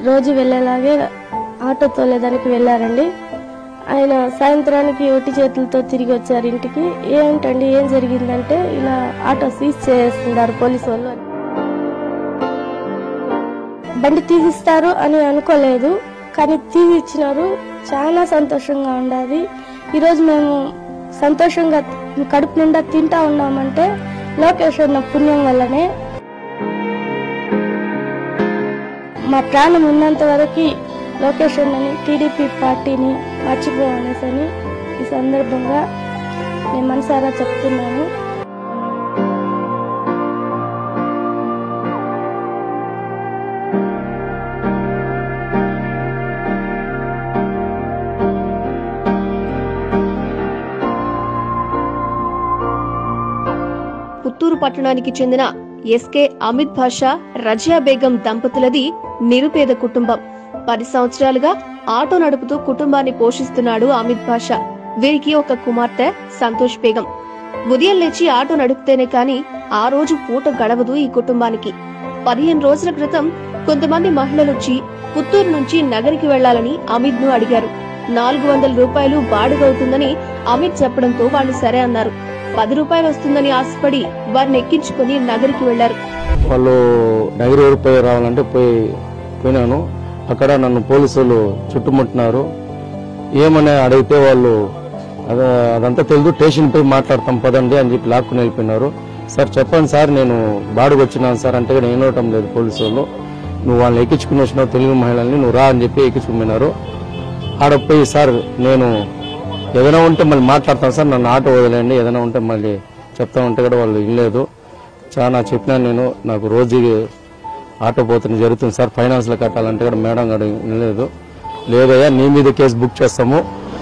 రోజు వెళ్ళేలాగే ఆటో తోలేదానికి వెళ్ళారండి ఆయన సాయంత్రానికి ఒట్టి చేతులతో తిరిగి వచ్చారు ఇంటికి ఏంటండి ఏం జరిగిందంటే ఇలా ఆటో సీజ్ చేస్తున్నారు పోలీసు వాళ్ళు అని. బండి తీసిస్తారు అని అనుకోలేదు కానీ తీసి ఇచ్చినారు చాలా సంతోషంగా ఉండాలి ఈరోజు మేము సంతోషంగా కడుపు నిండా తింటా ఉన్నామంటే లోకేష్ ఉన్న పుణ్యం వల్లనే మా ప్రాణం ఉన్నంత వరకు లోకేష్ అన్నని టీడీపీ పార్టీని మర్చిపోవనేసని ఈ సందర్భంగా నేను మనసారా చెప్తున్నాను పుత్తూరు పట్టణానికి చెందిన ఎస్కే అమిత్ భాషా రజియా బేగం దంపతులది నిరుపేద కుటుంబం పది సంవత్సరాలుగా ఆటో నడుపుతూ కుటుంబాన్ని పోషిస్తున్నాడు అమిత్ భాషా వీరికి ఒక కుమార్తె సంతోష్ బేగం ఉదయం లేచి ఆటో నడిపితేనే కాని ఆ రోజు పూట గడవదు ఈ కుటుంబానికి పదిహేను రోజుల క్రితం కొంతమంది మహిళలొచ్చి పుత్తూరు నుంచి నగరికి వెళ్లాలని అమిత్ ను అడిగారు నాలుగు వందల రూపాయలు బాడుగవుతుందని అమిత్ చెప్పడంతో వాళ్ళు సరే అన్నారు పది రూపాయలు వస్తుందని ఆశపడి వారిని ఎక్కించుకుని నగరికి వెళ్లారు వాళ్ళు నగరి ఊరు పోయి రావాలంటే పోయి పోయినాను అక్కడ నన్ను పోలీసులు చుట్టుముట్టినారు ఏమని అడిగితే వాళ్ళు అద- అదంతా తెలుగు స్టేషన్ పోయి మాట్లాడతాం పదండి అని చెప్పి లాక్కుని వెళ్ళిపోయినారు సార్ చెప్పండి సార్ నేను బాడుగు వచ్చినాను సార్ అంటే కూడా వినవటం లేదు పోలీసు వాళ్ళు నువ్వు వాళ్ళని ఎక్కించుకుని వచ్చినావు తెలుగు మహిళల్ని నువ్వు రా అని చెప్పి ఎక్కించుకుపోయినారు ఆడ పోయి సార్ నేను ఏదైనా ఉంటే మళ్ళీ మాట్లాడతాను సార్ నన్ను ఆటో వదిలేండి ఏదైనా ఉంటే మళ్ళీ చెప్తా ఉంటే కూడా వాళ్ళు వినలేదు చాలా చెప్పినా నేను నాకు రోజు ఆటో పోతున్న జరుగుతుంది సార్ ఫైనాన్స్లో కట్టాలంటే కూడా మేడం గారు వినలేదు లేదయ్యా నీ మీద కేసు బుక్ చేస్తాము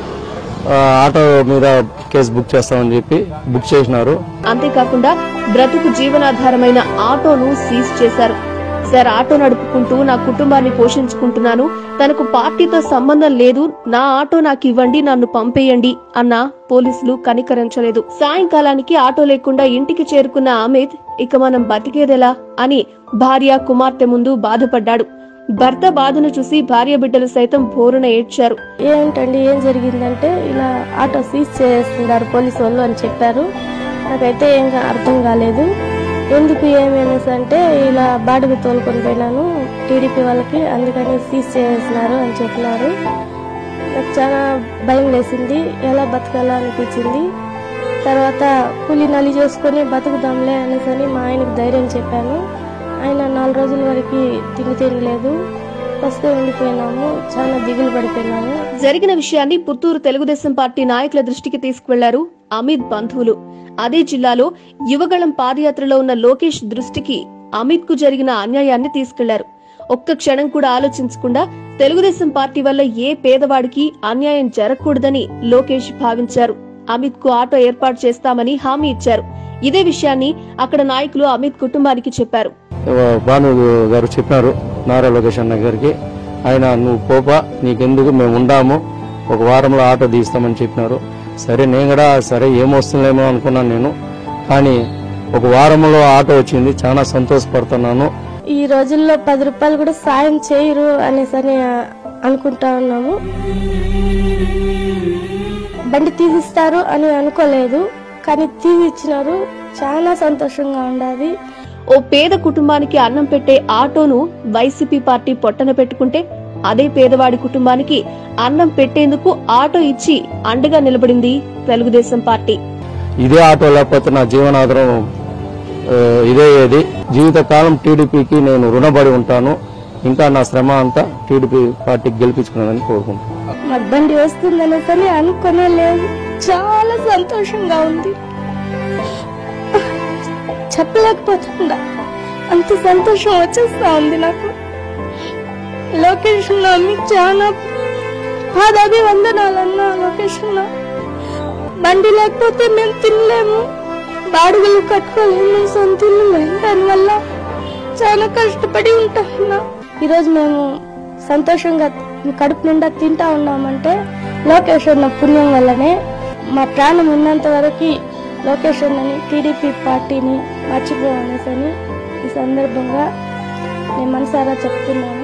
ఆ, ఆటో మీద కేసు బుక్ చేస్తామని చెప్పి బుక్ చేసినారు అంతేకాకుండా బ్రతుకు జీవనాధారమైన ఆటోను సీజ్ చేశారు సార్ ఆటో నడుపుకుంటూ నా కుటుంబాన్ని పోషించుకుంటున్నాను తనకు పార్టీతో సంబంధం లేదు నా ఆటో నాకు ఇవ్వండి నన్ను పంపేయండి అన్న పోలీసులు కనికరించలేదు సాయంకాలానికి ఆటో లేకుండా ఇంటికి చేరుకున్న అమిత్ ఇక మనం బతికేదెలా అని భార్య కుమార్తె ముందు బాధపడ్డాడు భర్త బాధను చూసి భార్య బిడ్డలు సైతం బోరున ఏడ్చారు ఏంటండి ఏం జరిగిందంటే ఇలా ఆటో సీజ్ చేస్తున్నారు పోలీసు వాళ్ళు అని చెప్పారు నాకైతే ఏం అర్థం కాలేదు ఎందుకు ఏమేనేసి అంటే ఇలా బాడుగు తోలుకొని పోయినాను టీడీపీ వాళ్ళకి అందుకని సీజ్ చేస్తున్నారు అని చెప్పినారు నాకు చాలా భయం వేసింది ఎలా బతకాలా అనిపించింది తర్వాత కూలి నలి చేసుకొని బతుకుదాంలే అనేసి అని మా ఆయనకు ధైర్యం చెప్పాను ఆయన నాలుగు రోజుల వరకు తిండి తినలేదు వస్తే ఉండిపోయినాము చాలా దిగులు పడిపోయినాము జరిగిన విషయాన్ని పుత్తూరు తెలుగుదేశం పార్టీ నాయకుల దృష్టికి తీసుకువెళ్లారు అమిత్ బంధువులు అదే జిల్లాలో యువగళం పాదయాత్రలో ఉన్న లోకేష్ దృష్టికి అమిత్ కు జరిగిన అన్యాయాన్ని తీసుకెళ్లారు ఒక్క క్షణం కూడా ఆలోచించకుండా తెలుగుదేశం పార్టీ వల్ల ఏ పేదవాడికి అన్యాయం జరగకూడదని లోకేష్ భావించారు అమిత్ కు ఆటో ఏర్పాటు చేస్తామని హామీ ఇచ్చారు ఇదే విషయాన్ని అక్కడ నాయకులు అమిత్ కుటుంబానికి చెప్పారు భాను గారు చెప్పినారు నారా లోకేష్ అన్న గారికి ఆయన నువ్వు పోపా నీకెందుకు మేము ఉండాము ఒక వారంలో ఆటో తీస్తామని చెప్పినారు సరే నేను కూడా సరే ఏమొస్తుందేమో అనుకున్నాను నేను కానీ ఒక వారంలో ఆటో వచ్చింది చాలా సంతోషపడుతున్నాను ఈ రోజుల్లో పది రూపాయలు కూడా సాయం చేయరు అనేసి అని అనుకుంటా ఉన్నాము బండి తీసిస్తారు అని అనుకోలేదు కానీ తీసి ఇచ్చినారు చాలా సంతోషంగా ఉండాలి ఓ పేద కుటుంబానికి అన్నం పెట్టే ఆటోను వైసీపీ పార్టీ పొట్టన పెట్టుకుంటే అదే పేదవాడి కుటుంబానికి అన్నం పెట్టేందుకు ఆటో ఇచ్చి అండగా నిలబడింది తెలుగుదేశం పార్టీ ఇదే ఆటో లేకపోతే నా జీవనాధారం ఆ, ఇదే ఏది జీవితకాలం టీడీపీకి నేను రుణపడి ఉంటాను ఇంకా నా శ్రమ అంతా టీడీపీ పార్టీకి గెలిపించుకున్నానని కోరుకుంటున్నాను మాకు బండి వస్తుందనేసి అని అనుకునే లేదు చాలా సంతోషంగా ఉంది చెప్పలేకపోతుందా అంత సంతోషం వచ్చేస్తా ఉంది నాకు లొకేషన్ మీకు చాలా పాదాభివందనాలన్నా లొకేషన్ బండి లేకపోతే మేము తినలేము బాడుగలు కట్టుకోలేము సొంత ఇల్లు లేదు దానివల్ల చాలా కష్టపడి ఉంటామన్నా ఈరోజు మేము సంతోషంగా కడుపు నిండా తింటా ఉన్నామంటే లోకేష్ అన్న పుణ్యం వల్లనే మా ప్రాణం ఉన్నంత వరకు లోకేష్ అన్నని టీడీపీ పార్టీని మర్చిపోవనేసని ఈ సందర్భంగా నేను మనసారా చెప్తున్నాను